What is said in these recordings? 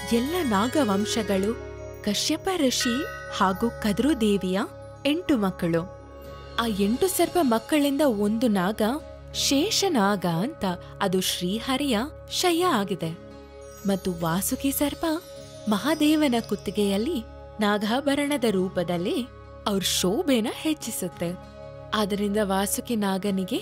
ಎಲ್ಲ ನಾಗವಂಶಗಳು ಕಶ್ಯಪ ಋಷಿ ಹಾಗೂ ಕದ್ರು ದೇವಿಯ ಎಂಟು ಮಕ್ಕಳು ಆ ಎಂಟು ಸರ್ಪ ಮಕ್ಕಳಿಂದ ಒಂದು ನಾಗ ಶೇಷನಾಗ ಅಂತ ಅದು ಶ್ರೀಹರಿಯ ಶಯ ಆಗಿದೆ ಮತ್ತು ವಾಸುಕಿ ಸರ್ಪ ಮಹಾದೇವನ ಕುತ್ತಿಗೆಯಲ್ಲಿ ನಾಗಾಭರಣದ ರೂಪದಲ್ಲಿ ಅವ್ರ ಶೋಭೆನ ಹೆಚ್ಚಿಸುತ್ತೆ ಆದ್ದರಿಂದ ವಾಸುಕಿ ನಾಗನಿಗೆ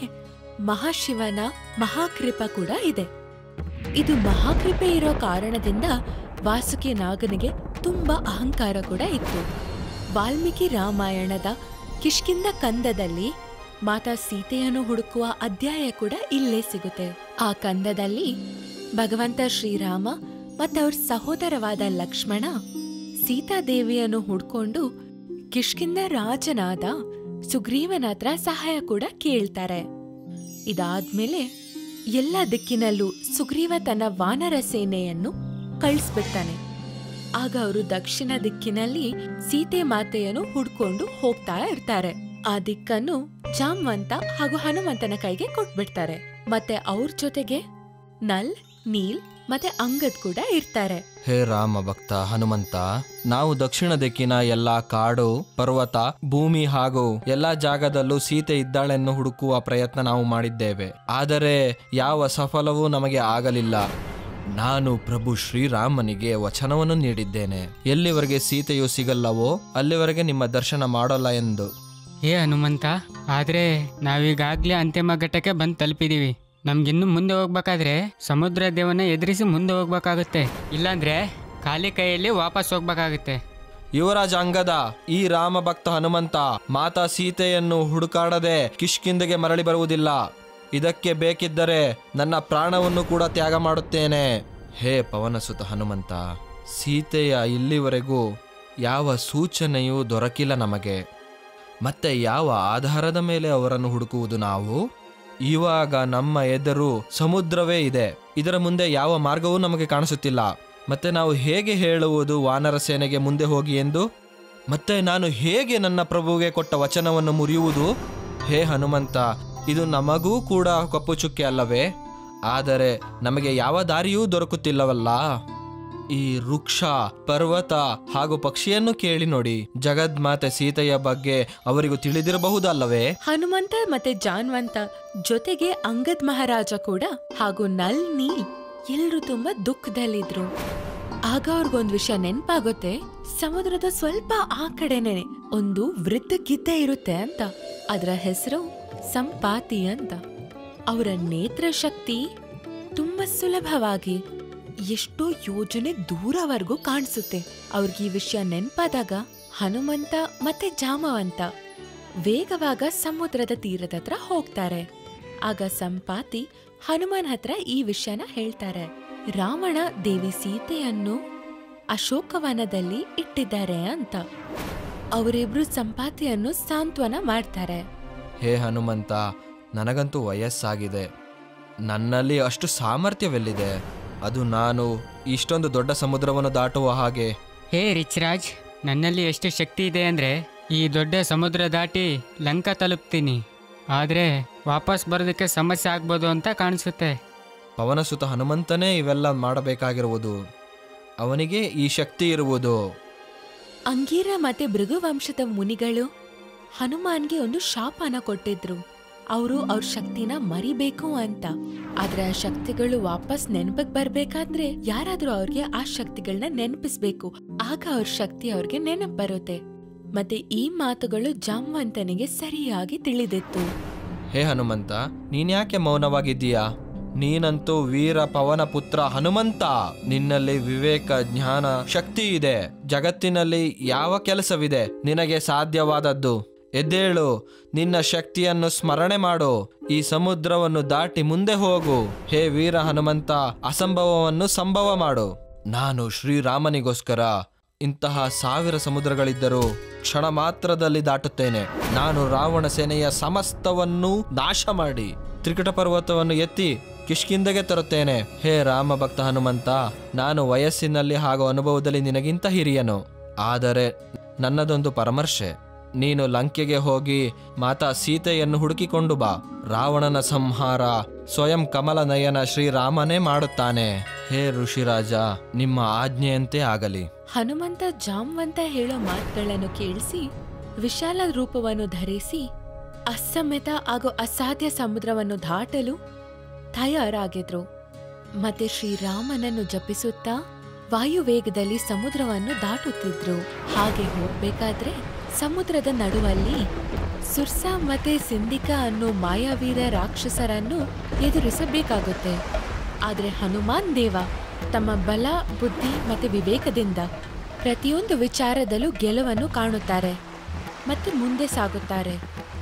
ಮಹಾಶಿವನ ಮಹಾಕೃಪ ಕೂಡ ಇದೆ ಇದು ಮಹಾಕೃಪೆ ಇರೋ ಕಾರಣದಿಂದ ವಾಸುಕಿ ನಾಗನಿಗೆ ತುಂಬಾ ಅಹಂಕಾರ ಕೂಡ ಇತ್ತು ವಾಲ್ಮೀಕಿ ರಾಮಾಯಣದ ಕಿಷ್ಕಿಂದ ಕಂದದಲ್ಲಿ ಮಾತಾ ಸೀತೆಯನ್ನು ಹುಡುಕುವ ಅಧ್ಯಾಯ ಕೂಡ ಇಲ್ಲೇ ಸಿಗುತ್ತೆ ಆ ಕಂದದಲ್ಲಿ ಭಗವಂತ ಶ್ರೀರಾಮ ಮತ್ತವ್ರ ಸಹೋದರವಾದ ಲಕ್ಷ್ಮಣ ಸೀತಾದೇವಿಯನ್ನು ಹುಡ್ಕೊಂಡು ಕಿಷ್ಕಿಂದ ರಾಜನಾದ ಸುಗ್ರೀವನ ಹತ್ರ ಸಹಾಯ ಕೂಡ ಕೇಳ್ತಾರೆ ಇದಾದ್ಮೇಲೆ ಎಲ್ಲ ದಿಕ್ಕಿನಲ್ಲೂ ಸುಗ್ರೀವ ತನ್ನ ವಾನರ ಸೇನೆಯನ್ನು ಕಳಿಸ್ಬಿಡ್ತಾನೆ ಆಗ ಅವರು ದಕ್ಷಿಣ ದಿಕ್ಕಿನಲ್ಲಿ ಸೀತೆ ಮಾತೆಯನ್ನು ಹುಡ್ಕೊಂಡು ಹೋಗ್ತಾ ಇರ್ತಾರೆ ಆ ದಿಕ್ಕನ್ನು ಜಾಮ್ವಂತ ಹಾಗೂ ಹನುಮಂತನ ಕೈಗೆ ಕೊಟ್ಬಿಡ್ತಾರೆ ಮತ್ತೆ ಅವ್ರ ಜೊತೆಗೆ ನಲ್ ನೀಲ್ ಮತ್ತೆ ಅಂಗದ್ ಕೂಡ ಇರ್ತಾರೆ ಹೇ ರಾಮ ಭಕ್ತ ಹನುಮಂತ ನಾವು ದಕ್ಷಿಣ ದಿಕ್ಕಿನ ಎಲ್ಲಾ ಕಾಡು ಪರ್ವತ ಭೂಮಿ ಹಾಗೂ ಎಲ್ಲಾ ಜಾಗದಲ್ಲೂ ಸೀತೆ ಇದ್ದಾಳೆನ್ನು ಹುಡುಕುವ ಪ್ರಯತ್ನ ನಾವು ಮಾಡಿದ್ದೇವೆ ಆದರೆ ಯಾವ ಸಫಲವೂ ನಮಗೆ ಆಗಲಿಲ್ಲ ನಾನು ಪ್ರಭು ಶ್ರೀರಾಮನಿಗೆ ವಚನವನ್ನು ನೀಡಿದ್ದೇನೆ ಎಲ್ಲಿವರೆಗೆ ಸೀತೆಯು ಸಿಗಲ್ಲವೋ ಅಲ್ಲಿವರೆಗೆ ನಿಮ್ಮ ದರ್ಶನ ಮಾಡೋಲ್ಲ ಎಂದು ಏ ಹನುಮಂತ ಆದ್ರೆ ನಾವೀಗಾಗ್ಲೇ ಅಂತಿಮ ಘಟ್ಟಕ್ಕೆ ಬಂದು ತಲುಪಿದೀವಿ ನಮ್ಗಿನ್ನು ಮುಂದೆ ಹೋಗ್ಬೇಕಾದ್ರೆ ಸಮುದ್ರ ದೇವನ ಎದುರಿಸಿ ಮುಂದೆ ಹೋಗ್ಬೇಕಾಗುತ್ತೆ ಇಲ್ಲಾಂದ್ರೆ ಖಾಲಿ ಕೈಯಲ್ಲಿ ವಾಪಸ್ ಹೋಗ್ಬೇಕಾಗುತ್ತೆ ಯುವರಾಜ ಅಂಗದ ಈ ರಾಮ ಭಕ್ತ ಹನುಮಂತ ಮಾತಾ ಸೀತೆಯನ್ನು ಹುಡುಕಾಡದೆ ಕಿಷ್ಕಿಂದೆಗೆ ಮರಳಿ ಬರುವುದಿಲ್ಲ ಇದಕ್ಕೆ ಬೇಕಿದ್ದರೆ ನನ್ನ ಪ್ರಾಣವನ್ನು ಕೂಡ ತ್ಯಾಗ ಮಾಡುತ್ತೇನೆ ಹೇ ಪವನಸುತ ಹನುಮಂತ ಸೀತೆಯ ಇಲ್ಲಿವರೆಗೂ ಯಾವ ಸೂಚನೆಯೂ ದೊರಕಿಲ್ಲ ನಮಗೆ ಮತ್ತೆ ಯಾವ ಆಧಾರದ ಮೇಲೆ ಅವರನ್ನು ಹುಡುಕುವುದು ನಾವು ಇವಾಗ ನಮ್ಮ ಎದುರು ಸಮುದ್ರವೇ ಇದೆ ಇದರ ಮುಂದೆ ಯಾವ ಮಾರ್ಗವೂ ನಮಗೆ ಕಾಣಿಸುತ್ತಿಲ್ಲ ಮತ್ತೆ ನಾವು ಹೇಗೆ ಹೇಳುವುದು ವಾನರ ಸೇನೆಗೆ ಮುಂದೆ ಹೋಗಿ ಎಂದು ಮತ್ತೆ ನಾನು ಹೇಗೆ ನನ್ನ ಪ್ರಭುವಿಗೆ ಕೊಟ್ಟ ವಚನವನ್ನು ಮುರಿಯುವುದು ಹೇ ಹನುಮಂತ ಇದು ನಮಗೂ ಕೂಡ ಕಪ್ಪು ಚುಕ್ಕೆ ಅಲ್ಲವೇ ಆದರೆ ನಮಗೆ ಯಾವ ದಾರಿಯೂ ದೊರಕುತ್ತಿಲ್ಲವಲ್ಲ ಈ ವೃಕ್ಷ ಪರ್ವತ ಹಾಗೂ ಪಕ್ಷಿಯನ್ನು ಕೇಳಿ ನೋಡಿ ಜಗದ್ಮಾತೆ ಸೀತೆಯ ಬಗ್ಗೆ ಅವರಿಗೂ ತಿಳಿದಿರಬಹುದಲ್ಲವೇ ಹನುಮಂತ ಮತ್ತೆ ಜಾನ್ವಂತ ಜೊತೆಗೆ ಅಂಗದ್ ಮಹಾರಾಜ ಕೂಡ ಹಾಗೂ ನಲ್ ನೀಲ್ ಎಲ್ರೂ ತುಂಬಾ ದುಃಖದಲ್ಲಿದ್ರು ಆಗ ಅವ್ರಿಗೊಂದ್ ವಿಷಯ ನೆನ್ಪಾಗುತ್ತೆ ಸಮುದ್ರದ ಸ್ವಲ್ಪ ಆ ಕಡೆನೆ ಒಂದು ವೃದ್ಧ ಗಿದ್ದೆ ಇರುತ್ತೆ ಅಂತ ಅದರ ಹೆಸರು ಸಂಪಾತಿ ಅಂತ ಅವರ ನೇತ್ರ ಶಕ್ತಿ ತುಂಬಾ ಸುಲಭವಾಗಿ ಎಷ್ಟೋ ಯೋಜನೆ ದೂರವರೆಗೂ ಕಾಣಿಸುತ್ತೆ ಅವ್ರಿಗೆ ಈ ವಿಷಯ ನೆನ್ಪಾದಾಗ ಹನುಮಂತ ಮತ್ತೆ ಜಾಮವಂತ ವೇಗವಾಗ ಸಮುದ್ರದ ತೀರದ ಹತ್ರ ಹೋಗ್ತಾರೆ ಆಗ ಸಂಪಾತಿ ಹನುಮನ್ ಹತ್ರ ಈ ವಿಷಯನ ಹೇಳ್ತಾರೆ ರಾವಣ ದೇವಿ ಸೀತೆಯನ್ನು ಅಶೋಕವನದಲ್ಲಿ ಇಟ್ಟಿದ್ದಾರೆ ಅಂತ ಅವರಿಬ್ರು ಸಂಪಾತಿಯನ್ನು ಸಾಂತ್ವನ ಮಾಡ್ತಾರೆ ಹೇ ಹನುಮಂತ ನನಗಂತೂ ವಯಸ್ಸಾಗಿದೆ ನನ್ನಲ್ಲಿ ಅಷ್ಟು ಸಾಮರ್ಥ್ಯವೆಲ್ಲಿದೆ ಅದು ನಾನು ಇಷ್ಟೊಂದು ದೊಡ್ಡ ಸಮುದ್ರವನ್ನು ದಾಟುವ ಹಾಗೆ ಹೇ ರಿಚ್ ರಾಜ್ ನನ್ನಲ್ಲಿ ಎಷ್ಟು ಶಕ್ತಿ ಇದೆ ಅಂದ್ರೆ ಈ ದೊಡ್ಡ ಸಮುದ್ರ ದಾಟಿ ಲಂಕಾ ತಲುಪ್ತೀನಿ ಆದ್ರೆ ವಾಪಸ್ ಬರೋದಕ್ಕೆ ಸಮಸ್ಯೆ ಆಗ್ಬೋದು ಅಂತ ಕಾಣಿಸುತ್ತೆ ಪವನಸುತ ಹನುಮಂತನೇ ಇವೆಲ್ಲ ಮಾಡಬೇಕಾಗಿರುವುದು ಅವನಿಗೆ ಈ ಶಕ್ತಿ ಇರುವುದು ಅಂಗೀರ ಮತ್ತೆ ಭೃಗುವಂಶದ ಮುನಿಗಳು ಹನುಮಾನ್ಗೆ ಒಂದು ಶಾಪನ ಕೊಟ್ಟಿದ್ರು ಅವರು ಅವ್ರ ಶಕ್ತಿನ ಮರಿಬೇಕು ಅಂತ ಆದ್ರೆ ಆ ಶಕ್ತಿಗಳು ವಾಪಸ್ ನೆನಪಿಗೆ ಬರ್ಬೇಕಾದ್ರೆ ಯಾರಾದ್ರೂ ಅವ್ರಿಗೆ ಆ ಶಕ್ತಿಗಳನ್ನ ನೆನಪಿಸ್ಬೇಕು ಆಗ ಅವ್ರ ಶಕ್ತಿ ಅವ್ರಿಗೆ ನೆನಪು ಬರುತ್ತೆ ಮತ್ತೆ ಈ ಮಾತುಗಳು ಜಾಮ್ವಂತನಿಗೆ ಸರಿಯಾಗಿ ತಿಳಿದಿತ್ತು ಹೇ ಹನುಮಂತ ನೀನ್ಯಾಕೆ ಮೌನವಾಗಿದ್ದೀಯಾ ನೀನಂತೂ ವೀರ ಪವನ ಪುತ್ರ ಹನುಮಂತ ನಿನ್ನಲ್ಲಿ ವಿವೇಕ ಜ್ಞಾನ ಶಕ್ತಿ ಇದೆ ಜಗತ್ತಿನಲ್ಲಿ ಯಾವ ಕೆಲಸವಿದೆ ನಿನಗೆ ಸಾಧ್ಯವಾದದ್ದು ಎದ್ದೇಳು ನಿನ್ನ ಶಕ್ತಿಯನ್ನು ಸ್ಮರಣೆ ಮಾಡು ಈ ಸಮುದ್ರವನ್ನು ದಾಟಿ ಮುಂದೆ ಹೋಗು ಹೇ ವೀರ ಹನುಮಂತ ಅಸಂಭವವನ್ನು ಸಂಭವ ಮಾಡು ನಾನು ಶ್ರೀರಾಮನಿಗೋಸ್ಕರ ಇಂತಹ ಸಾವಿರ ಸಮುದ್ರಗಳಿದ್ದರೂ ಕ್ಷಣ ಮಾತ್ರದಲ್ಲಿ ದಾಟುತ್ತೇನೆ ನಾನು ರಾವಣ ಸೇನೆಯ ಸಮಸ್ತವನ್ನು ನಾಶ ಮಾಡಿ ತ್ರಿಕಟ ಪರ್ವತವನ್ನು ಎತ್ತಿ ಕಿಷ್ಕಿಂದಗೆ ತರುತ್ತೇನೆ ಹೇ ರಾಮ ಭಕ್ತ ಹನುಮಂತ ನಾನು ವಯಸ್ಸಿನಲ್ಲಿ ಹಾಗೂ ಅನುಭವದಲ್ಲಿ ನಿನಗಿಂತ ಹಿರಿಯನು ಆದರೆ ನನ್ನದೊಂದು ಪರಾಮರ್ಶೆ ನೀನು ಲಂಕೆಗೆ ಹೋಗಿ ಮಾತಾ ಸೀತೆಯನ್ನು ಹುಡುಕಿಕೊಂಡು ಬಾ ರಾವಣನ ಸಂಹಾರ ಸ್ವಯಂ ಕಮಲ ನಯನ ಶ್ರೀರಾಮನೇ ಮಾಡುತ್ತಾನೆ ಹೇ ಋಷಿರಾಜ ನಿಮ್ಮ ಆಜ್ಞೆಯಂತೆ ಆಗಲಿ ಹನುಮಂತ ಜಾಂವಂತ ಹೇಳೋ ಮಾತುಗಳನ್ನು ಕೇಳಿಸಿ ವಿಶಾಲ ರೂಪವನ್ನು ಧರಿಸಿ ಅಸಮ್ಮಿತ ಹಾಗೂ ಅಸಾಧ್ಯ ಸಮುದ್ರವನ್ನು ದಾಟಲು ತಯಾರಾಗಿದ್ರು ಮತ್ತೆ ಶ್ರೀರಾಮನನ್ನು ಜಪಿಸುತ್ತಾ ವಾಯುವೇಗದಲ್ಲಿ ಸಮುದ್ರವನ್ನು ದಾಟುತ್ತಿದ್ರು ಹಾಗೆ ಹೋಗ್ಬೇಕಾದ್ರೆ ಸಮುದ್ರದ ನಡುವಲ್ಲಿ ಸುರ್ಸಾ ಮತ್ತೆ ಸಿಂಧಿಕಾ ಅನ್ನೋ ಮಾಯಾವೀರ ರಾಕ್ಷಸರನ್ನು ಎದುರಿಸಬೇಕಾಗುತ್ತೆ ಆದ್ರೆ ಹನುಮಾನ್ ದೇವ ತಮ್ಮ ಬಲ ಬುದ್ಧಿ ಮತ್ತೆ ವಿವೇಕದಿಂದ ಪ್ರತಿಯೊಂದು ವಿಚಾರದಲ್ಲೂ ಗೆಲುವನ್ನು ಕಾಣುತ್ತಾರೆ ಮತ್ತೆ ಮುಂದೆ ಸಾಗುತ್ತಾರೆ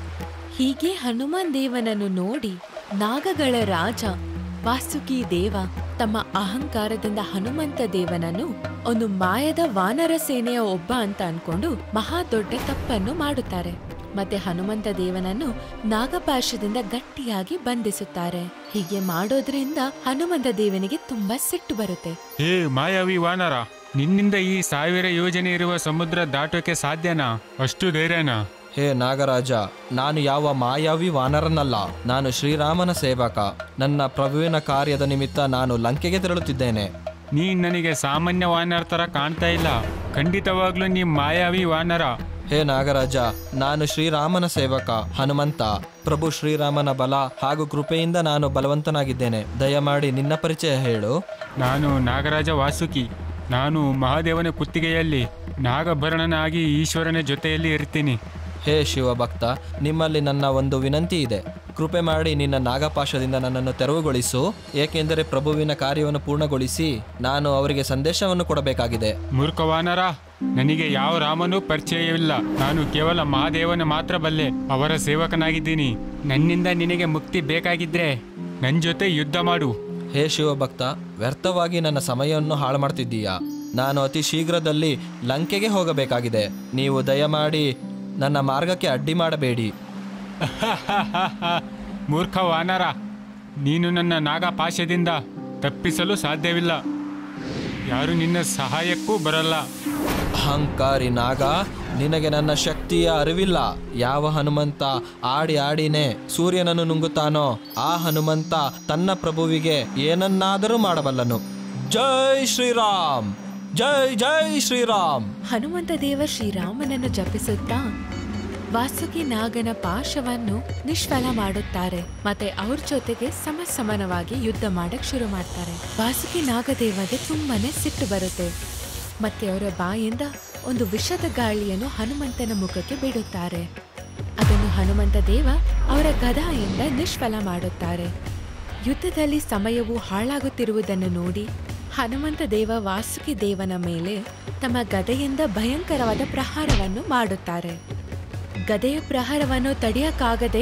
ಹೀಗೆ ಹನುಮಾನ್ ದೇವನನ್ನು ನೋಡಿ ನಾಗಗಳ ರಾಜ ವಾಸುಕಿ ದೇವ ತಮ್ಮ ಅಹಂಕಾರದಿಂದ ಹನುಮಂತ ದೇವನನ್ನು ಒಂದು ಮಾಯದ ವಾನರ ಸೇನೆಯ ಒಬ್ಬ ಅಂತ ಅನ್ಕೊಂಡು ಮಹಾ ದೊಡ್ಡ ತಪ್ಪನ್ನು ಮಾಡುತ್ತಾರೆ ಮತ್ತೆ ಹನುಮಂತ ದೇವನನ್ನು ನಾಗಪಾಶದಿಂದ ಗಟ್ಟಿಯಾಗಿ ಬಂಧಿಸುತ್ತಾರೆ ಹೀಗೆ ಮಾಡೋದ್ರಿಂದ ಹನುಮಂತ ದೇವನಿಗೆ ತುಂಬಾ ಸಿಟ್ಟು ಬರುತ್ತೆ ಹೇ ಮಾಯಾವಿ ವಾನರ ನಿನ್ನಿಂದ ಈ ಸಾವಿರ ಯೋಜನೆ ಇರುವ ಸಮುದ್ರ ದಾಟೋಕೆ ಸಾಧ್ಯನಾ ಅಷ್ಟು ಧೈರ್ಯನಾ ಹೇ ನಾಗರಾಜ ನಾನು ಯಾವ ಮಾಯಾವಿ ವಾನರನಲ್ಲ ನಾನು ಶ್ರೀರಾಮನ ಸೇವಕ ನನ್ನ ಪ್ರಭುವಿನ ಕಾರ್ಯದ ನಿಮಿತ್ತ ನಾನು ಲಂಕೆಗೆ ತೆರಳುತ್ತಿದ್ದೇನೆ ನೀ ನನಗೆ ಸಾಮಾನ್ಯ ವಾನರ ತರ ಕಾಣ್ತಾ ಇಲ್ಲ ಖಂಡಿತವಾಗ್ಲೂ ನೀ ಮಾಯಾವಿ ವಾನರ ಹೇ ನಾಗರಾಜ ನಾನು ಶ್ರೀರಾಮನ ಸೇವಕ ಹನುಮಂತ ಪ್ರಭು ಶ್ರೀರಾಮನ ಬಲ ಹಾಗೂ ಕೃಪೆಯಿಂದ ನಾನು ಬಲವಂತನಾಗಿದ್ದೇನೆ ದಯಮಾಡಿ ನಿನ್ನ ಪರಿಚಯ ಹೇಳು ನಾನು ನಾಗರಾಜ ವಾಸುಕಿ ನಾನು ಮಹಾದೇವನ ಕುತ್ತಿಗೆಯಲ್ಲಿ ನಾಗಭರಣನಾಗಿ ಈಶ್ವರನ ಜೊತೆಯಲ್ಲಿ ಇರ್ತೀನಿ ಹೇ ಶಿವಭಕ್ತ ನಿಮ್ಮಲ್ಲಿ ನನ್ನ ಒಂದು ವಿನಂತಿ ಇದೆ ಕೃಪೆ ಮಾಡಿ ನಿನ್ನ ನಾಗಪಾಶದಿಂದ ನನ್ನನ್ನು ತೆರವುಗೊಳಿಸು ಏಕೆಂದರೆ ಪ್ರಭುವಿನ ಕಾರ್ಯವನ್ನು ಪೂರ್ಣಗೊಳಿಸಿ ನಾನು ಅವರಿಗೆ ಸಂದೇಶವನ್ನು ಕೊಡಬೇಕಾಗಿದೆ ಮೂರ್ಖ ವಾನರ ನನಗೆ ಯಾವ ರಾಮನೂ ಪರಿಚಯವಿಲ್ಲ ನಾನು ಕೇವಲ ಮಹಾದೇವನ ಮಾತ್ರ ಬಲ್ಲೆ ಅವರ ಸೇವಕನಾಗಿದ್ದೀನಿ ನನ್ನಿಂದ ನಿನಗೆ ಮುಕ್ತಿ ಬೇಕಾಗಿದ್ರೆ ನನ್ನ ಜೊತೆ ಯುದ್ಧ ಮಾಡು ಹೇ ಶಿವಭಕ್ತ ವ್ಯರ್ಥವಾಗಿ ನನ್ನ ಸಮಯವನ್ನು ಹಾಳು ಮಾಡ್ತಿದ್ದೀಯಾ ನಾನು ಅತಿ ಶೀಘ್ರದಲ್ಲಿ ಲಂಕೆಗೆ ಹೋಗಬೇಕಾಗಿದೆ ನೀವು ದಯಮಾಡಿ ನನ್ನ ಮಾರ್ಗಕ್ಕೆ ಅಡ್ಡಿ ಮಾಡಬೇಡಿ ಮೂರ್ಖ ವಾನರ ನೀನು ನನ್ನ ನಾಗಪಾಶದಿಂದ ತಪ್ಪಿಸಲು ಸಾಧ್ಯವಿಲ್ಲ ಯಾರು ನಿನ್ನ ಸಹಾಯಕ್ಕೂ ಬರಲ್ಲ ಅಹಂಕಾರಿ ನಾಗ ನಿನಗೆ ನನ್ನ ಶಕ್ತಿಯ ಅರಿವಿಲ್ಲ ಯಾವ ಹನುಮಂತ ಆಡಿ ಆಡಿನೇ ಸೂರ್ಯನನ್ನು ನುಂಗುತ್ತಾನೋ ಆ ಹನುಮಂತ ತನ್ನ ಪ್ರಭುವಿಗೆ ಏನನ್ನಾದರೂ ಮಾಡಬಲ್ಲನು ಜೈ ಶ್ರೀರಾಮ್ ಜೈ ಜೈ ಶ್ರೀರಾಮ್ ಹನುಮಂತ ದೇವ ಶ್ರೀರಾಮನನ್ನು ಜಪಿಸುತ್ತಾ ವಾಸುಕಿ ನಾಗನ ಪಾಶವನ್ನು ನಿಷ್ಫಲ ಮಾಡುತ್ತಾರೆ ಮತ್ತೆ ಅವ್ರ ಜೊತೆಗೆ ಸಮಸಮನವಾಗಿ ಯುದ್ಧ ಮಾಡಕ್ ಶುರು ಮಾಡ್ತಾರೆ ವಾಸುಕಿ ನಾಗದೇವಗೆ ತುಂಬಾನೇ ಸಿಟ್ಟು ಬರುತ್ತೆ ಮತ್ತೆ ಅವರ ಬಾಯಿಂದ ಒಂದು ವಿಷದ ಗಾಳಿಯನ್ನು ಹನುಮಂತನ ಮುಖಕ್ಕೆ ಬಿಡುತ್ತಾರೆ ಅದನ್ನು ಹನುಮಂತ ದೇವ ಅವರ ಗದಾಯಿಂದ ನಿಷ್ಫಲ ಮಾಡುತ್ತಾರೆ ಯುದ್ಧದಲ್ಲಿ ಸಮಯವು ಹಾಳಾಗುತ್ತಿರುವುದನ್ನು ನೋಡಿ ಹನುಮಂತ ದೇವ ವಾಸುಕಿ ದೇವನ ಮೇಲೆ ತಮ್ಮ ಗದೆಯಿಂದ ಭಯಂಕರವಾದ ಪ್ರಹಾರವನ್ನು ಮಾಡುತ್ತಾರೆ ಗದೆಯ ಪ್ರಹಾರವನ್ನು ತಡೆಯಕ್ಕಾಗದೆ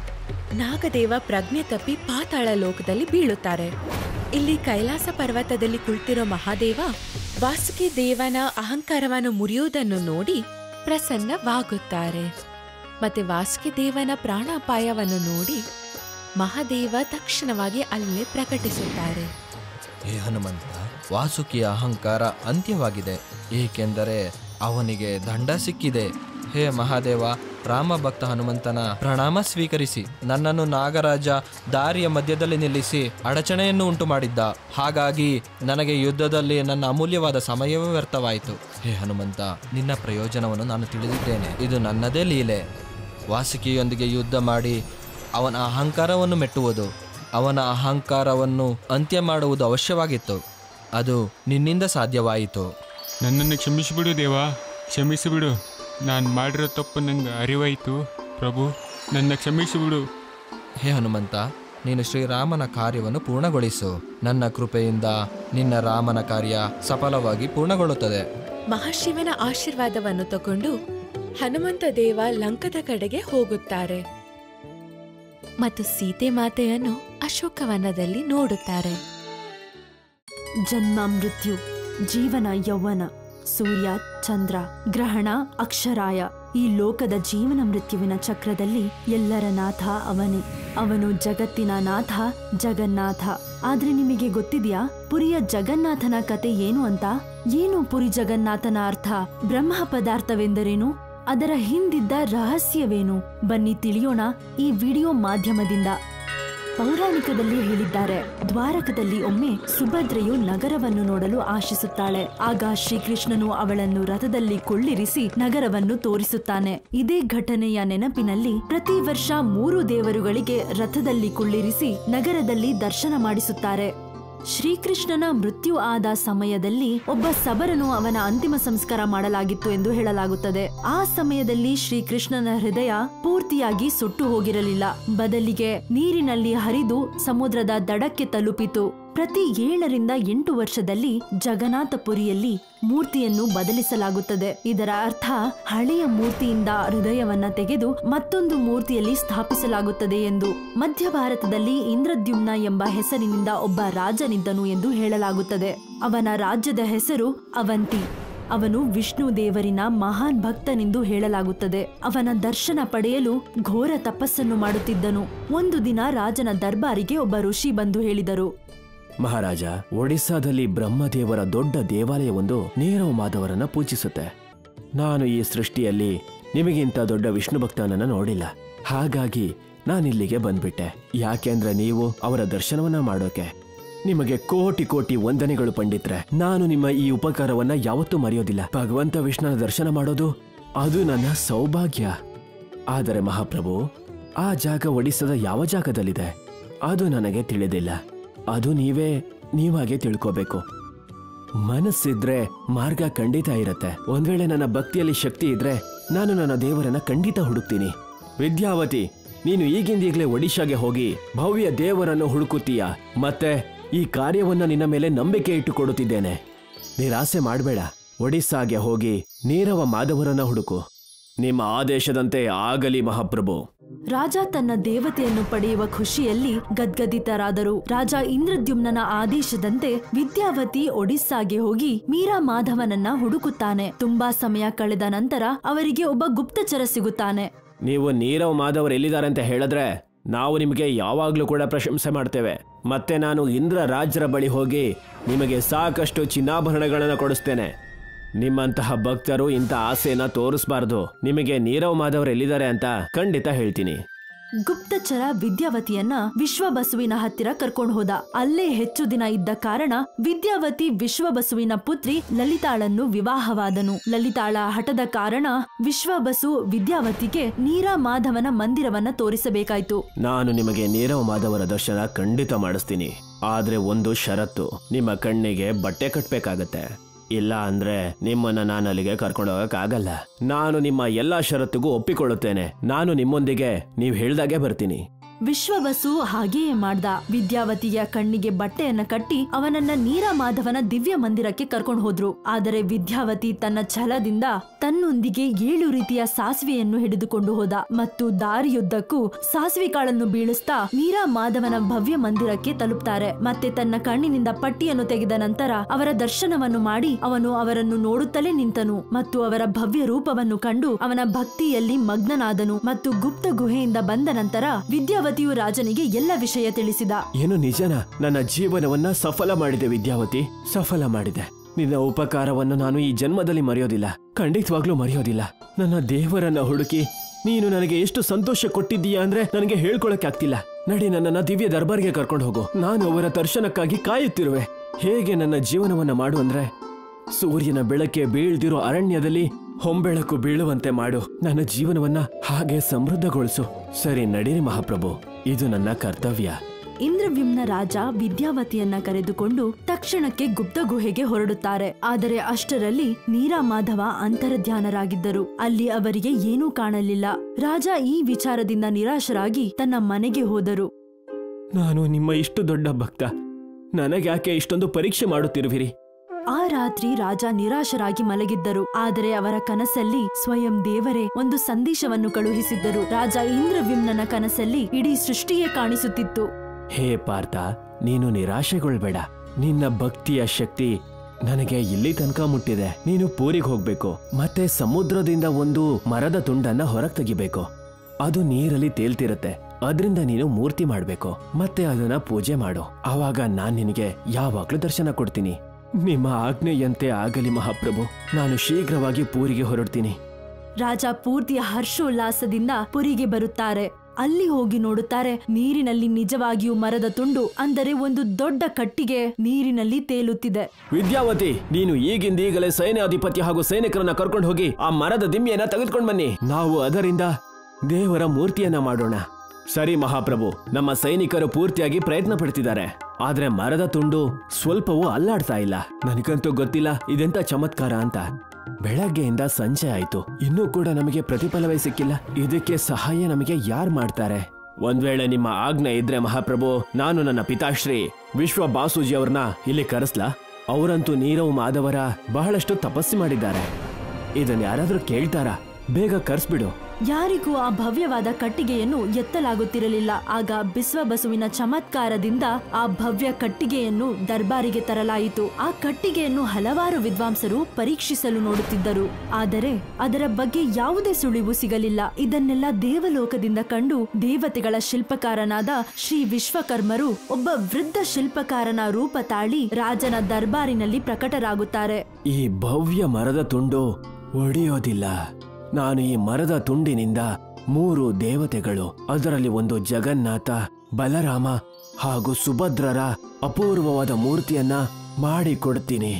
ನಾಗದೇವ ಪ್ರಜ್ಞೆ ತಪ್ಪಿ ಪಾತಾಳ ಲೋಕದಲ್ಲಿ ಬೀಳುತ್ತಾರೆ ಇಲ್ಲಿ ಕೈಲಾಸ ಪರ್ವತದಲ್ಲಿ ಕುಳಿತಿರೋ ಮಹಾದೇವ ವಾಸುಕಿ ದೇವನ ಅಹಂಕಾರವನ್ನು ಮುರಿಯುವುದನ್ನು ನೋಡಿ ಪ್ರಸನ್ನವಾಗುತ್ತಾರೆ ಮತ್ತೆ ವಾಸುಕಿ ದೇವನ ಪ್ರಾಣಾಪಾಯವನ್ನು ನೋಡಿ ಮಹಾದೇವ ತಕ್ಷಣವಾಗಿ ಅಲ್ಲೇ ಪ್ರಕಟಿಸುತ್ತಾರೆ ಹೇ ಹನುಮಂತ ವಾಸುಕಿಯ ಅಹಂಕಾರ ಅಂತ್ಯವಾಗಿದೆ ಏಕೆಂದರೆ ಅವನಿಗೆ ದಂಡ ಸಿಕ್ಕಿದೆ ಹೇ ಮಹಾದೇವ ರಾಮ ಭಕ್ತ ಹನುಮಂತನ ಪ್ರಣಾಮ ಸ್ವೀಕರಿಸಿ ನನ್ನನ್ನು ನಾಗರಾಜ ದಾರಿಯ ಮಧ್ಯದಲ್ಲಿ ನಿಲ್ಲಿಸಿ ಅಡಚಣೆಯನ್ನು ಉಂಟು ಮಾಡಿದ್ದ ಹಾಗಾಗಿ ನನಗೆ ಯುದ್ಧದಲ್ಲಿ ನನ್ನ ಅಮೂಲ್ಯವಾದ ಸಮಯವೇ ವ್ಯರ್ಥವಾಯಿತು ಹೇ ಹನುಮಂತ ನಿನ್ನ ಪ್ರಯೋಜನವನ್ನು ನಾನು ತಿಳಿದಿದ್ದೇನೆ ಇದು ನನ್ನದೇ ಲೀಲೆ ವಾಸುಕಿಯೊಂದಿಗೆ ಯುದ್ಧ ಮಾಡಿ ಅವನ ಅಹಂಕಾರವನ್ನು ಮೆಟ್ಟುವುದು ಅವನ ಅಹಂಕಾರವನ್ನು ಅಂತ್ಯ ಮಾಡುವುದು ಅವಶ್ಯವಾಗಿತ್ತು ಅದು ನಿನ್ನಿಂದ ಸಾಧ್ಯವಾಯಿತು ನನ್ನನ್ನು ಕ್ಷಮಿಸಿಬಿಡು ದೇವಾ ಕ್ಷಮಿಸಿಬಿಡು ನಾನು ಮಾಡಿರೋ ತಪ್ಪು ನಂಗೆ ಅರಿವಾಯಿತು ಪ್ರಭು ನನ್ನ ಕ್ಷಮಿಸಿಬಿಡು ಹೇ ಹನುಮಂತ ನೀನು ಶ್ರೀರಾಮನ ಕಾರ್ಯವನ್ನು ಪೂರ್ಣಗೊಳಿಸು ನನ್ನ ಕೃಪೆಯಿಂದ ನಿನ್ನ ರಾಮನ ಕಾರ್ಯ ಸಫಲವಾಗಿ ಪೂರ್ಣಗೊಳ್ಳುತ್ತದೆ ಮಹಾಶಿವನ ಆಶೀರ್ವಾದವನ್ನು ತಗೊಂಡು ಹನುಮಂತ ದೇವ ಲಂಕದ ಕಡೆಗೆ ಹೋಗುತ್ತಾರೆ ಮತ್ತು ಸೀತೆ ಮಾತೆಯನ್ನು ಅಶೋಕವನದಲ್ಲಿ ನೋಡುತ್ತಾರೆ ಜನ್ಮ ಮೃತ್ಯು ಜೀವನ ಯೌವನ ಸೂರ್ಯ ಚಂದ್ರ ಗ್ರಹಣ ಅಕ್ಷರಾಯ ಈ ಲೋಕದ ಜೀವನ ಮೃತ್ಯುವಿನ ಚಕ್ರದಲ್ಲಿ ಎಲ್ಲರ ನಾಥ ಅವನೇ ಅವನು ಜಗತ್ತಿನ ನಾಥ ಜಗನ್ನಾಥ ಆದ್ರೆ ನಿಮಗೆ ಗೊತ್ತಿದ್ಯಾ ಪುರಿಯ ಜಗನ್ನಾಥನ ಕತೆ ಏನು ಅಂತ ಏನು ಪುರಿ ಜಗನ್ನಾಥನ ಅರ್ಥ ಬ್ರಹ್ಮ ಪದಾರ್ಥವೆಂದರೇನು ಅದರ ಹಿಂದಿದ್ದ ರಹಸ್ಯವೇನು ಬನ್ನಿ ತಿಳಿಯೋಣ ಈ ವಿಡಿಯೋ ಮಾಧ್ಯಮದಿಂದ ಪೌರಾಣಿಕದಲ್ಲಿ ಹೇಳಿದ್ದಾರೆ ದ್ವಾರಕದಲ್ಲಿ ಒಮ್ಮೆ ಸುಭದ್ರೆಯು ನಗರವನ್ನು ನೋಡಲು ಆಶಿಸುತ್ತಾಳೆ ಆಗ ಶ್ರೀಕೃಷ್ಣನು ಅವಳನ್ನು ರಥದಲ್ಲಿ ಕೊಳ್ಳಿರಿಸಿ ನಗರವನ್ನು ತೋರಿಸುತ್ತಾನೆ ಇದೇ ಘಟನೆಯ ನೆನಪಿನಲ್ಲಿ ಪ್ರತಿ ವರ್ಷ ಮೂರು ದೇವರುಗಳಿಗೆ ರಥದಲ್ಲಿ ಕುಳ್ಳಿರಿಸಿ ನಗರದಲ್ಲಿ ದರ್ಶನ ಮಾಡಿಸುತ್ತಾರೆ ಶ್ರೀಕೃಷ್ಣನ ಮೃತ್ಯು ಆದ ಸಮಯದಲ್ಲಿ ಒಬ್ಬ ಸಬರನು ಅವನ ಅಂತಿಮ ಸಂಸ್ಕಾರ ಮಾಡಲಾಗಿತ್ತು ಎಂದು ಹೇಳಲಾಗುತ್ತದೆ ಆ ಸಮಯದಲ್ಲಿ ಶ್ರೀಕೃಷ್ಣನ ಹೃದಯ ಪೂರ್ತಿಯಾಗಿ ಸುಟ್ಟು ಹೋಗಿರಲಿಲ್ಲ ಬದಲಿಗೆ ನೀರಿನಲ್ಲಿ ಹರಿದು ಸಮುದ್ರದ ದಡಕ್ಕೆ ತಲುಪಿತು ಪ್ರತಿ ಏಳರಿಂದ ಎಂಟು ವರ್ಷದಲ್ಲಿ ಜಗನ್ನಾಥಪುರಿಯಲ್ಲಿ ಮೂರ್ತಿಯನ್ನು ಬದಲಿಸಲಾಗುತ್ತದೆ ಇದರ ಅರ್ಥ ಹಳೆಯ ಮೂರ್ತಿಯಿಂದ ಹೃದಯವನ್ನ ತೆಗೆದು ಮತ್ತೊಂದು ಮೂರ್ತಿಯಲ್ಲಿ ಸ್ಥಾಪಿಸಲಾಗುತ್ತದೆ ಎಂದು ಮಧ್ಯ ಭಾರತದಲ್ಲಿ ಇಂದ್ರದ್ಯುಮ್ನ ಎಂಬ ಹೆಸರಿನಿಂದ ಒಬ್ಬ ರಾಜನಿದ್ದನು ಎಂದು ಹೇಳಲಾಗುತ್ತದೆ ಅವನ ರಾಜ್ಯದ ಹೆಸರು ಅವಂತಿ ಅವನು ವಿಷ್ಣು ದೇವರಿನ ಮಹಾನ್ ಭಕ್ತನೆಂದು ಹೇಳಲಾಗುತ್ತದೆ ಅವನ ದರ್ಶನ ಪಡೆಯಲು ಘೋರ ತಪಸ್ಸನ್ನು ಮಾಡುತ್ತಿದ್ದನು ಒಂದು ದಿನ ರಾಜನ ದರ್ಬಾರಿಗೆ ಒಬ್ಬ ಋಷಿ ಬಂದು ಹೇಳಿದರು ಮಹಾರಾಜ ಒಡಿಸ್ಸಾದಲ್ಲಿ ಬ್ರಹ್ಮದೇವರ ದೊಡ್ಡ ದೇವಾಲಯವೊಂದು ನೀರವ್ ಮಾಧವರನ್ನ ಪೂಜಿಸುತ್ತೆ ನಾನು ಈ ಸೃಷ್ಟಿಯಲ್ಲಿ ನಿಮಗಿಂತ ದೊಡ್ಡ ವಿಷ್ಣು ಭಕ್ತನನ್ನ ನೋಡಿಲ್ಲ ಹಾಗಾಗಿ ನಾನಿಲ್ಲಿಗೆ ಬಂದ್ಬಿಟ್ಟೆ ಯಾಕೆಂದ್ರೆ ನೀವು ಅವರ ದರ್ಶನವನ್ನ ಮಾಡೋಕೆ ನಿಮಗೆ ಕೋಟಿ ಕೋಟಿ ವಂದನೆಗಳು ಪಂಡಿತ್ರೆ ನಾನು ನಿಮ್ಮ ಈ ಉಪಕಾರವನ್ನ ಯಾವತ್ತೂ ಮರೆಯೋದಿಲ್ಲ ಭಗವಂತ ವಿಷ್ಣುನ ದರ್ಶನ ಮಾಡೋದು ಅದು ನನ್ನ ಸೌಭಾಗ್ಯ ಆದರೆ ಮಹಾಪ್ರಭು ಆ ಜಾಗ ಒಡಿಸ್ಸಾದ ಯಾವ ಜಾಗದಲ್ಲಿದೆ ಅದು ನನಗೆ ತಿಳಿದಿಲ್ಲ ಅದು ನೀವೇ ನೀವಾಗೆ ತಿಳ್ಕೋಬೇಕು ಮನಸ್ಸಿದ್ರೆ ಮಾರ್ಗ ಖಂಡಿತ ಇರತ್ತೆ ಒಂದ್ ವೇಳೆ ನನ್ನ ಭಕ್ತಿಯಲ್ಲಿ ಶಕ್ತಿ ಇದ್ರೆ ನಾನು ನನ್ನ ದೇವರನ್ನ ಖಂಡಿತ ಹುಡುಕ್ತೀನಿ ವಿದ್ಯಾವತಿ ನೀನು ಈಗಿಂದೀಗ್ಲೇ ಒಡಿಶಾಗೆ ಹೋಗಿ ಭವ್ಯ ದೇವರನ್ನು ಹುಡುಕುತ್ತೀಯ ಮತ್ತೆ ಈ ಕಾರ್ಯವನ್ನ ನಿನ್ನ ಮೇಲೆ ನಂಬಿಕೆ ಇಟ್ಟುಕೊಡುತ್ತಿದ್ದೇನೆ ನಿರಾಸೆ ಮಾಡಬೇಡ ಒಡಿಸ್ಸಾಗೆ ಹೋಗಿ ನೀರವ ಮಾಧವರನ್ನ ಹುಡುಕು ನಿಮ್ಮ ಆದೇಶದಂತೆ ಆಗಲಿ ಮಹಾಪ್ರಭು ರಾಜ ತನ್ನ ದೇವತೆಯನ್ನು ಪಡೆಯುವ ಖುಷಿಯಲ್ಲಿ ಗದ್ಗದಿತರಾದರು ರಾಜ ಇಂದ್ರದ್ಯುಮ್ನನ ಆದೇಶದಂತೆ ವಿದ್ಯಾವತಿ ಒಡಿಸ್ಸಾಗೆ ಹೋಗಿ ಮೀರಾ ಮಾಧವನನ್ನ ಹುಡುಕುತ್ತಾನೆ ತುಂಬಾ ಸಮಯ ಕಳೆದ ನಂತರ ಅವರಿಗೆ ಒಬ್ಬ ಗುಪ್ತಚರ ಸಿಗುತ್ತಾನೆ ನೀವು ನೀರವ್ ಮಾಧವರ್ ಎಲ್ಲಿದ್ದಾರೆ ಅಂತ ಹೇಳಿದ್ರೆ ನಾವು ನಿಮಗೆ ಯಾವಾಗಲೂ ಕೂಡ ಪ್ರಶಂಸೆ ಮಾಡ್ತೇವೆ ಮತ್ತೆ ನಾನು ಇಂದ್ರ ರಾಜರ ಬಳಿ ಹೋಗಿ ನಿಮಗೆ ಸಾಕಷ್ಟು ಚಿನ್ನಾಭರಣಗಳನ್ನು ಕೊಡಿಸ್ತೇನೆ ನಿಮ್ಮಂತಹ ಭಕ್ತರು ಇಂಥ ಆಸೆನ ತೋರಿಸಬಾರ್ದು ನಿಮಗೆ ನೀರವ್ ಮಾಧವರ್ ಎಲ್ಲಿದ್ದಾರೆ ಅಂತ ಖಂಡಿತ ಹೇಳ್ತೀನಿ ಗುಪ್ತಚರ ವಿದ್ಯಾವತಿಯನ್ನ ವಿಶ್ವಬಸುವಿನ ಹತ್ತಿರ ಕರ್ಕೊಂಡು ಹೋದ ಅಲ್ಲೇ ಹೆಚ್ಚು ದಿನ ಇದ್ದ ಕಾರಣ ವಿದ್ಯಾವತಿ ವಿಶ್ವಬಸುವಿನ ಪುತ್ರಿ ಲಲಿತಾಳನ್ನು ವಿವಾಹವಾದನು ಲಲಿತಾಳ ಹಠದ ಕಾರಣ ವಿಶ್ವಬಸು ವಿದ್ಯಾವತಿಗೆ ನೀರಾ ಮಾಧವನ ಮಂದಿರವನ್ನ ತೋರಿಸಬೇಕಾಯ್ತು ನಾನು ನಿಮಗೆ ನೀರವ್ ಮಾಧವರ ದರ್ಶನ ಖಂಡಿತ ಮಾಡಿಸ್ತೀನಿ ಆದ್ರೆ ಒಂದು ಷರತ್ತು ನಿಮ್ಮ ಕಣ್ಣಿಗೆ ಬಟ್ಟೆ ಕಟ್ಬೇಕಾಗತ್ತೆ ಇಲ್ಲ ಅಂದ್ರೆ ನಿಮ್ಮನ್ನ ನಾನು ಅಲ್ಲಿಗೆ ಕರ್ಕೊಂಡು ಹೋಗಕ್ಕಾಗಲ್ಲ ನಾನು ನಿಮ್ಮ ಎಲ್ಲಾ ಷರತ್ತಿಗೂ ಒಪ್ಪಿಕೊಳ್ಳುತ್ತೇನೆ ನಾನು ನಿಮ್ಮೊಂದಿಗೆ ನೀವು ಹೇಳ್ದಾಗೆ ಬರ್ತೀನಿ ವಿಶ್ವಬಸು ಹಾಗೆಯೇ ಮಾಡ್ದ ವಿದ್ಯಾವತಿಯ ಕಣ್ಣಿಗೆ ಬಟ್ಟೆಯನ್ನ ಕಟ್ಟಿ ಅವನನ್ನ ನೀರಾ ಮಾಧವನ ದಿವ್ಯ ಮಂದಿರಕ್ಕೆ ಕರ್ಕೊಂಡು ಹೋದ್ರು ಆದರೆ ವಿದ್ಯಾವತಿ ತನ್ನ ಛಲದಿಂದ ತನ್ನೊಂದಿಗೆ ಏಳು ರೀತಿಯ ಸಾಸಿವೆಯನ್ನು ಹಿಡಿದುಕೊಂಡು ಹೋದ ಮತ್ತು ದಾರಿಯುದ್ದಕ್ಕೂ ಸಾಸಿವೆ ಕಾಳನ್ನು ಬೀಳಿಸ್ತಾ ನೀರಾ ಮಾಧವನ ಭವ್ಯ ಮಂದಿರಕ್ಕೆ ತಲುಪ್ತಾರೆ ಮತ್ತೆ ತನ್ನ ಕಣ್ಣಿನಿಂದ ಪಟ್ಟಿಯನ್ನು ತೆಗೆದ ನಂತರ ಅವರ ದರ್ಶನವನ್ನು ಮಾಡಿ ಅವನು ಅವರನ್ನು ನೋಡುತ್ತಲೇ ನಿಂತನು ಮತ್ತು ಅವರ ಭವ್ಯ ರೂಪವನ್ನು ಕಂಡು ಅವನ ಭಕ್ತಿಯಲ್ಲಿ ಮಗ್ನನಾದನು ಮತ್ತು ಗುಪ್ತ ಗುಹೆಯಿಂದ ಬಂದ ನಂತರ ವಿದ್ಯಾವತಿಯು ರಾಜನಿಗೆ ಎಲ್ಲ ವಿಷಯ ತಿಳಿಸಿದ ಏನು ನಿಜನ ನನ್ನ ಜೀವನವನ್ನ ಸಫಲ ಮಾಡಿದೆ ವಿದ್ಯಾವತಿ ಸಫಲ ಮಾಡಿದೆ ನಿನ್ನ ಉಪಕಾರವನ್ನು ನಾನು ಈ ಜನ್ಮದಲ್ಲಿ ಮರೆಯೋದಿಲ್ಲ ಖಂಡಿತವಾಗ್ಲೂ ಮರೆಯೋದಿಲ್ಲ ನನ್ನ ದೇವರನ್ನ ಹುಡುಕಿ ನೀನು ನನಗೆ ಎಷ್ಟು ಸಂತೋಷ ಕೊಟ್ಟಿದ್ದೀಯಾ ಅಂದ್ರೆ ನನಗೆ ಹೇಳ್ಕೊಳಕ್ ಆಗ್ತಿಲ್ಲ ನಡಿ ನನ್ನನ್ನ ದಿವ್ಯ ದರ್ಬಾರ್ಗೆ ಕರ್ಕೊಂಡು ಹೋಗು ನಾನು ಅವರ ದರ್ಶನಕ್ಕಾಗಿ ಕಾಯುತ್ತಿರುವೆ ಹೇಗೆ ನನ್ನ ಜೀವನವನ್ನ ಮಾಡು ಅಂದ್ರೆ ಸೂರ್ಯನ ಬೆಳಕೆ ಬೀಳ್ದಿರೋ ಅರಣ್ಯದಲ್ಲಿ ಹೊಂಬೆಳಕು ಬೀಳುವಂತೆ ಮಾಡು ನನ್ನ ಜೀವನವನ್ನ ಹಾಗೆ ಸಮೃದ್ಧಗೊಳಿಸು ಸರಿ ನಡೀರಿ ಮಹಾಪ್ರಭು ಇದು ನನ್ನ ಕರ್ತವ್ಯ ಇಂದ್ರವ್ಯುಮ್ನ ರಾಜ ವಿದ್ಯಾವತಿಯನ್ನ ಕರೆದುಕೊಂಡು ತಕ್ಷಣಕ್ಕೆ ಗುಪ್ತ ಗುಹೆಗೆ ಹೊರಡುತ್ತಾರೆ ಆದರೆ ಅಷ್ಟರಲ್ಲಿ ನೀರಾ ಮಾಧವ ಅಂತರ್ಧ್ಯಾನರಾಗಿದ್ದರು ಅಲ್ಲಿ ಅವರಿಗೆ ಏನೂ ಕಾಣಲಿಲ್ಲ ರಾಜ ಈ ವಿಚಾರದಿಂದ ನಿರಾಶರಾಗಿ ತನ್ನ ಮನೆಗೆ ಹೋದರು ನಾನು ನಿಮ್ಮ ಇಷ್ಟು ದೊಡ್ಡ ಭಕ್ತ ನನಗ್ಯಾಕೆ ಇಷ್ಟೊಂದು ಪರೀಕ್ಷೆ ಮಾಡುತ್ತಿರುವಿರಿ ಆ ರಾತ್ರಿ ರಾಜ ನಿರಾಶರಾಗಿ ಮಲಗಿದ್ದರು ಆದರೆ ಅವರ ಕನಸಲ್ಲಿ ಸ್ವಯಂ ದೇವರೇ ಒಂದು ಸಂದೇಶವನ್ನು ಕಳುಹಿಸಿದ್ದರು ರಾಜ ಇಂದ್ರವ್ಯುಮ್ನನ ಕನಸಲ್ಲಿ ಇಡೀ ಸೃಷ್ಟಿಯೇ ಕಾಣಿಸುತ್ತಿತ್ತು ಹೇ ಪಾರ್ಥ ನೀನು ನಿರಾಶೆಗೊಳ್ಬೇಡ ನಿನ್ನ ಭಕ್ತಿಯ ಶಕ್ತಿ ನನಗೆ ಇಲ್ಲಿ ತನಕ ಮುಟ್ಟಿದೆ ನೀನು ಪೂರಿಗೆ ಹೋಗ್ಬೇಕು ಮತ್ತೆ ಸಮುದ್ರದಿಂದ ಒಂದು ಮರದ ತುಂಡನ್ನ ಹೊರಗ್ ತೆಗಿಬೇಕು ಅದು ನೀರಲ್ಲಿ ತೇಲ್ತಿರತ್ತೆ ಅದರಿಂದ ನೀನು ಮೂರ್ತಿ ಮಾಡ್ಬೇಕು ಮತ್ತೆ ಅದನ್ನ ಪೂಜೆ ಮಾಡು ಆವಾಗ ನಾನ್ ನಿನಗೆ ಯಾವಾಗ್ಲೂ ದರ್ಶನ ಕೊಡ್ತೀನಿ ನಿಮ್ಮ ಆಜ್ಞೆಯಂತೆ ಆಗಲಿ ಮಹಾಪ್ರಭು ನಾನು ಶೀಘ್ರವಾಗಿ ಪೂರಿಗೆ ಹೊರಡ್ತೀನಿ ರಾಜ ಪೂರ್ತಿ ಹರ್ಷೋಲ್ಲಾಸದಿಂದ ಪುರಿಗೆ ಬರುತ್ತಾರೆ ಅಲ್ಲಿ ಹೋಗಿ ನೋಡುತ್ತಾರೆ ನೀರಿನಲ್ಲಿ ನಿಜವಾಗಿಯೂ ಮರದ ತುಂಡು ಅಂದರೆ ಒಂದು ದೊಡ್ಡ ಕಟ್ಟಿಗೆ ನೀರಿನಲ್ಲಿ ತೇಲುತ್ತಿದೆ ವಿದ್ಯಾವತಿ ನೀನು ಈಗಿಂದ ಈಗಲೇ ಸೈನ್ಯಾಧಿಪತಿ ಹಾಗೂ ಸೈನಿಕರನ್ನ ಕರ್ಕೊಂಡು ಹೋಗಿ ಆ ಮರದ ದಿಮ್ಮಿಯನ್ನ ತೆಗೆದುಕೊಂಡು ಬನ್ನಿ ನಾವು ಅದರಿಂದ ದೇವರ ಮೂರ್ತಿಯನ್ನ ಮಾಡೋಣ ಸರಿ ಮಹಾಪ್ರಭು ನಮ್ಮ ಸೈನಿಕರು ಪೂರ್ತಿಯಾಗಿ ಪ್ರಯತ್ನ ಪಡ್ತಿದ್ದಾರೆ ಆದ್ರೆ ಮರದ ತುಂಡು ಸ್ವಲ್ಪವೂ ಅಲ್ಲಾಡ್ತಾ ಇಲ್ಲ ನನಗಂತೂ ಗೊತ್ತಿಲ್ಲ ಇದೆಂತ ಚಮತ್ಕಾರ ಅಂತ ಬೆಳಗ್ಗೆಯಿಂದ ಸಂಜೆ ಆಯ್ತು ಇನ್ನೂ ಕೂಡ ನಮಗೆ ಪ್ರತಿಫಲವೇ ಸಿಕ್ಕಿಲ್ಲ ಇದಕ್ಕೆ ಸಹಾಯ ನಮಗೆ ಯಾರು ಮಾಡ್ತಾರೆ ಒಂದ್ ವೇಳೆ ನಿಮ್ಮ ಆಜ್ಞೆ ಇದ್ರೆ ಮಹಾಪ್ರಭು ನಾನು ನನ್ನ ಪಿತಾಶ್ರೀ ವಿಶ್ವ ಬಾಸೂಜಿ ಅವ್ರನ್ನ ಇಲ್ಲಿ ಕರೆಸ್ಲಾ ಅವರಂತೂ ನೀರವ್ ಮಾಧವರ ಬಹಳಷ್ಟು ತಪಸ್ಸು ಮಾಡಿದ್ದಾರೆ ಇದನ್ನ ಯಾರಾದ್ರೂ ಕೇಳ್ತಾರಾ ಬೇಗ ಕರ್ಸ್ಬಿಡು ಯಾರಿಗೂ ಆ ಭವ್ಯವಾದ ಕಟ್ಟಿಗೆಯನ್ನು ಎತ್ತಲಾಗುತ್ತಿರಲಿಲ್ಲ ಆಗ ಬಿಸ್ವ ಬಸುವಿನ ಚಮತ್ಕಾರದಿಂದ ಆ ಭವ್ಯ ಕಟ್ಟಿಗೆಯನ್ನು ದರ್ಬಾರಿಗೆ ತರಲಾಯಿತು ಆ ಕಟ್ಟಿಗೆಯನ್ನು ಹಲವಾರು ವಿದ್ವಾಂಸರು ಪರೀಕ್ಷಿಸಲು ನೋಡುತ್ತಿದ್ದರು ಆದರೆ ಅದರ ಬಗ್ಗೆ ಯಾವುದೇ ಸುಳಿವು ಸಿಗಲಿಲ್ಲ ಇದನ್ನೆಲ್ಲ ದೇವಲೋಕದಿಂದ ಕಂಡು ದೇವತೆಗಳ ಶಿಲ್ಪಕಾರನಾದ ಶ್ರೀ ವಿಶ್ವಕರ್ಮರು ಒಬ್ಬ ವೃದ್ಧ ಶಿಲ್ಪಕಾರನ ರೂಪ ತಾಳಿ ರಾಜನ ದರ್ಬಾರಿನಲ್ಲಿ ಪ್ರಕಟರಾಗುತ್ತಾರೆ ಈ ಭವ್ಯ ಮರದ ತುಂಡು ಒಡೆಯೋದಿಲ್ಲ ನಾನು ಈ ಮರದ ತುಂಡಿನಿಂದ ಮೂರು ದೇವತೆಗಳು ಅದರಲ್ಲಿ ಒಂದು ಜಗನ್ನಾಥ ಬಲರಾಮ ಹಾಗೂ ಸುಭದ್ರರ ಅಪೂರ್ವವಾದ ಮೂರ್ತಿಯನ್ನ ಮಾಡಿಕೊಡ್ತೀನಿ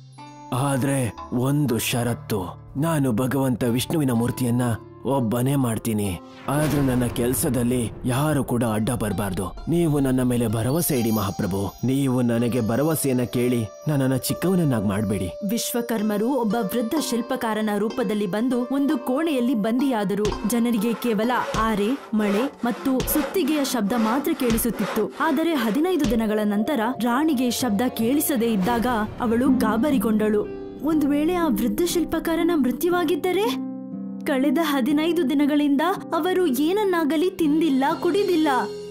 ಆದ್ರೆ ಒಂದು ಷರತ್ತು ನಾನು ಭಗವಂತ ವಿಷ್ಣುವಿನ ಮೂರ್ತಿಯನ್ನ ಒಬ್ಬನೇ ಮಾಡ್ತೀನಿ ಆದ್ರೆ ನನ್ನ ಕೆಲಸದಲ್ಲಿ ಯಾರು ಕೂಡ ಅಡ್ಡ ಬರಬಾರ್ದು ನೀವು ನನ್ನ ಮೇಲೆ ಭರವಸೆ ಇಡಿ ಮಹಾಪ್ರಭು ನೀವು ನನಗೆ ಭರವಸೆಯನ್ನ ಕೇಳಿ ನನ್ನನ್ನ ಚಿಕ್ಕವನನ್ನಾಗಿ ಮಾಡಬೇಡಿ ವಿಶ್ವಕರ್ಮರು ಒಬ್ಬ ವೃದ್ಧ ಶಿಲ್ಪಕಾರನ ರೂಪದಲ್ಲಿ ಬಂದು ಒಂದು ಕೋಣೆಯಲ್ಲಿ ಬಂದಿಯಾದರು ಜನರಿಗೆ ಕೇವಲ ಆರೆ ಮಳೆ ಮತ್ತು ಸುತ್ತಿಗೆಯ ಶಬ್ದ ಮಾತ್ರ ಕೇಳಿಸುತ್ತಿತ್ತು ಆದರೆ ಹದಿನೈದು ದಿನಗಳ ನಂತರ ರಾಣಿಗೆ ಶಬ್ದ ಕೇಳಿಸದೇ ಇದ್ದಾಗ ಅವಳು ಗಾಬರಿಗೊಂಡಳು ಒಂದು ವೇಳೆ ಆ ವೃದ್ಧ ಶಿಲ್ಪಕಾರನ ಮೃತ್ಯುವಾಗಿದ್ದರೆ ಕಳೆದ ಹದಿನೈದು ದಿನಗಳಿಂದ ಅವರು ಏನನ್ನಾಗಲಿ ತಿಂದಿಲ್ಲ ಕುಡಿದಿಲ್ಲ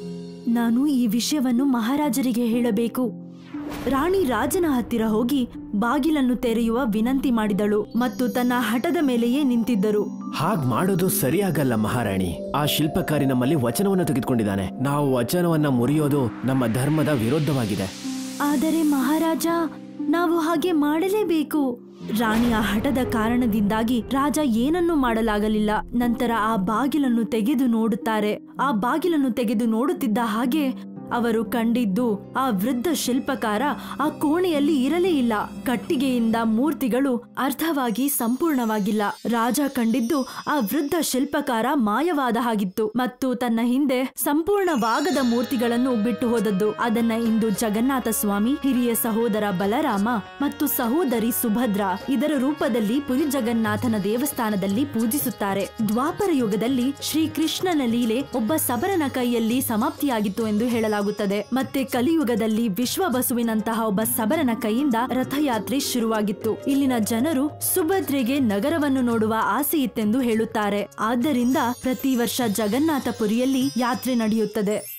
ನಾನು ಈ ವಿಷಯವನ್ನು ಮಹಾರಾಜರಿಗೆ ಹೇಳಬೇಕು ರಾಣಿ ರಾಜನ ಹತ್ತಿರ ಹೋಗಿ ಬಾಗಿಲನ್ನು ತೆರೆಯುವ ವಿನಂತಿ ಮಾಡಿದಳು ಮತ್ತು ತನ್ನ ಹಠದ ಮೇಲೆಯೇ ನಿಂತಿದ್ದರು ಹಾಗ್ ಮಾಡೋದು ಸರಿಯಾಗಲ್ಲ ಮಹಾರಾಣಿ ಆ ಶಿಲ್ಪಕಾರಿ ನಮ್ಮಲ್ಲಿ ವಚನವನ್ನು ತೆಗೆದುಕೊಂಡಿದ್ದಾನೆ ನಾವು ವಚನವನ್ನ ಮುರಿಯೋದು ನಮ್ಮ ಧರ್ಮದ ವಿರುದ್ಧವಾಗಿದೆ ಆದರೆ ಮಹಾರಾಜ ನಾವು ಹಾಗೆ ಮಾಡಲೇಬೇಕು ರಾಣಿಯ ಹಠದ ಕಾರಣದಿಂದಾಗಿ ರಾಜ ಏನನ್ನೂ ಮಾಡಲಾಗಲಿಲ್ಲ ನಂತರ ಆ ಬಾಗಿಲನ್ನು ತೆಗೆದು ನೋಡುತ್ತಾರೆ ಆ ಬಾಗಿಲನ್ನು ತೆಗೆದು ನೋಡುತ್ತಿದ್ದ ಹಾಗೆ ಅವರು ಕಂಡಿದ್ದು ಆ ವೃದ್ಧ ಶಿಲ್ಪಕಾರ ಆ ಕೋಣೆಯಲ್ಲಿ ಇರಲೇ ಇಲ್ಲ ಕಟ್ಟಿಗೆಯಿಂದ ಮೂರ್ತಿಗಳು ಅರ್ಥವಾಗಿ ಸಂಪೂರ್ಣವಾಗಿಲ್ಲ ರಾಜ ಕಂಡಿದ್ದು ಆ ವೃದ್ಧ ಶಿಲ್ಪಕಾರ ಮಾಯವಾದ ಹಾಗಿತ್ತು ಮತ್ತು ತನ್ನ ಹಿಂದೆ ಸಂಪೂರ್ಣವಾಗದ ಮೂರ್ತಿಗಳನ್ನು ಬಿಟ್ಟು ಹೋದದ್ದು ಅದನ್ನ ಇಂದು ಜಗನ್ನಾಥ ಸ್ವಾಮಿ ಹಿರಿಯ ಸಹೋದರ ಬಲರಾಮ ಮತ್ತು ಸಹೋದರಿ ಸುಭದ್ರ ಇದರ ರೂಪದಲ್ಲಿ ಪುರಿ ಜಗನ್ನಾಥನ ದೇವಸ್ಥಾನದಲ್ಲಿ ಪೂಜಿಸುತ್ತಾರೆ ದ್ವಾಪರ ಯುಗದಲ್ಲಿ ಶ್ರೀ ಕೃಷ್ಣನ ಲೀಲೆ ಒಬ್ಬ ಸಬರನ ಕೈಯಲ್ಲಿ ಸಮಾಪ್ತಿಯಾಗಿತ್ತು ಎಂದು ಹೇಳಲಾಗುತ್ತದೆ ಮತ್ತೆ ಕಲಿಯುಗದಲ್ಲಿ ವಿಶ್ವ ಬಸುವಿನಂತಹ ಒಬ್ಬ ಸಬರನ ಕೈಯಿಂದ ರಥಯಾತ್ರೆ ಶುರುವಾಗಿತ್ತು ಇಲ್ಲಿನ ಜನರು ಸುಭದ್ರೆಗೆ ನಗರವನ್ನು ನೋಡುವ ಆಸೆ ಇತ್ತೆಂದು ಹೇಳುತ್ತಾರೆ ಆದ್ದರಿಂದ ಪ್ರತಿ ವರ್ಷ ಜಗನ್ನಾಥಪುರಿಯಲ್ಲಿ ಯಾತ್ರೆ ನಡೆಯುತ್ತದೆ